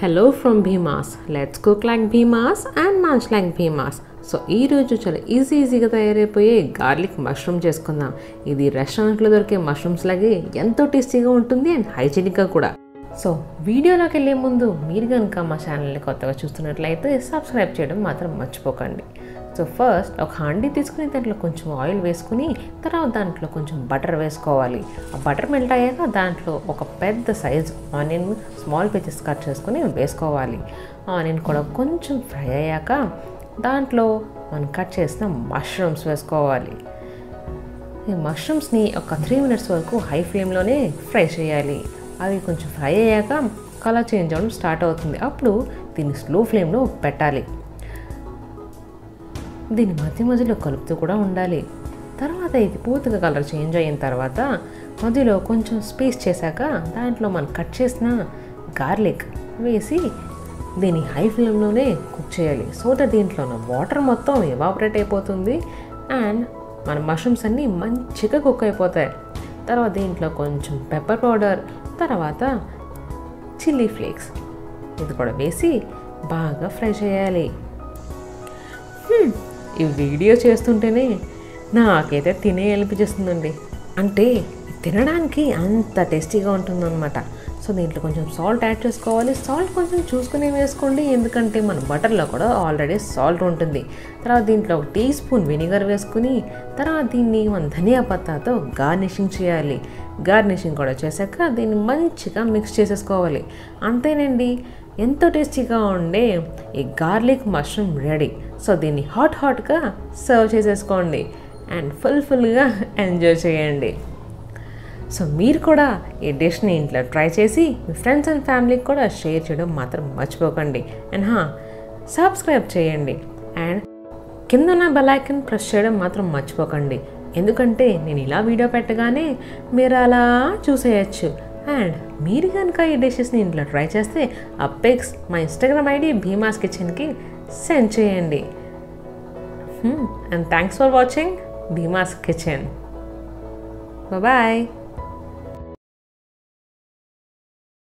hello from Bheemas let's cook like Bheemas and munch like Bheemas so ఈరోజు చాలా easy ఈజీగా తయారైపోయే garlic mushroom చేసుకుందాం ఇది రెస్టారెంట్లో దొరికే మష్రూమ్స్ లాగే ఎంతో టేస్టీగా ఉంటుంది అండ్ హైజీనిక్గా కూడా సో వీడియోలోకి వెళ్ళే ముందు మీరు కనుక మా ఛానల్ని కొత్తగా చూస్తున్నట్లయితే సబ్స్క్రైబ్ చేయడం మాత్రం మర్చిపోకండి సో ఫస్ట్ ఒక హండీ తీసుకుని దాంట్లో కొంచెం ఆయిల్ వేసుకుని తర్వాత దాంట్లో కొంచెం బటర్ వేసుకోవాలి ఆ బటర్ మెల్ట్ అయ్యాక దాంట్లో ఒక పెద్ద size onion small pieces cut చేసుకుని వేసుకోవాలి ఆనియన్ కూడా కొంచెం ఫ్రై అయ్యాక దాంట్లో మనం కట్ చేసిన మష్రూమ్స్ వేసుకోవాలి ఈ మష్రూమ్స్ని ఒక త్రీ మినిట్స్ వరకు హై ఫ్లేమ్లోనే ఫ్రై చేయాలి అవి కొంచెం ఫ్రై అయ్యాక కలర్ చేంజ్ అవ్వడం స్టార్ట్ అవుతుంది అప్పుడు దీన్ని స్లో ఫ్లేమ్లో పెట్టాలి దీన్ని మధ్య మధ్యలో కలుపుతూ కూడా ఉండాలి తర్వాత ఇది పూర్తిగా కలర్ చేంజ్ అయిన తర్వాత మధ్యలో కొంచెం స్పేస్ చేశాక దాంట్లో మనం కట్ చేసిన గార్లిక్ వేసి దీన్ని హై ఫ్లేమ్లోనే కుక్ చేయాలి సో దట్ దీంట్లో ఉన్న వాటర్ మొత్తం ఎవాపరేట్ అయిపోతుంది అండ్ మన మష్రూమ్స్ అన్నీ మంచిగా కుక్ అయిపోతాయి తర్వాత దీంట్లో కొంచెం పెప్పర్ పౌడర్ తర్వాత చిల్లీ ఫ్లేక్స్ ఇది కూడా వేసి బాగా ఫ్రై చేయాలి హ్మ్, ఈ వీడియో చేస్తుంటేనే నాకైతే తినే అనిపించేస్తుందండి అంటే తినడానికి అంత టేస్టీగా ఉంటుందన్నమాట సో దీంట్లో కొంచెం సాల్ట్ యాడ్ చేసుకోవాలి సాల్ట్ కొంచెం చూసుకుని వేసుకోండి ఎందుకంటే మన బటర్లో కూడా ఆల్రెడీ సాల్ట్ ఉంటుంది తర్వాత దీంట్లో ఒక టీ స్పూన్ వెనిగర్ వేసుకుని తర్వాత దీన్ని మన ధనియా పత్తాతో గార్నిషింగ్ చేయాలి గార్నిషింగ్ కూడా చేశాక దీన్ని మంచిగా మిక్స్ చేసేసుకోవాలి అంతేనండి ఎంతో టేస్టీగా ఉండే ఈ గార్లిక్ మష్రూమ్ రెడీ సో దీన్ని హాట్ హాట్గా సర్వ్ చేసేసుకోండి అండ్ ఫుల్ ఫుల్గా ఎంజాయ్ చేయండి సో మీరు కూడా ఈ డిష్ని ఇంట్లో ట్రై చేసి మీ ఫ్రెండ్స్ అండ్ ఫ్యామిలీకి కూడా షేర్ చేయడం మాత్రం మర్చిపోకండి అండ్ హా సబ్స్క్రైబ్ చేయండి అండ్ కింద ఉన్న బెల్ ఐకన్ ప్రెస్ చేయడం మాత్రం మర్చిపోకండి ఎందుకంటే నేను ఇలా వీడియో పెట్టగానే మీరు అలా చూసేయచ్చు అండ్ మీరు కనుక ఈ డిషెస్ని ఇంట్లో ట్రై చేస్తే ఆ పిక్స్ మా ఇన్స్టాగ్రామ్ ఐడి భీమాస్ కిచెన్కి సెండ్ చేయండి and thanks for watching Bheemas kitchen bye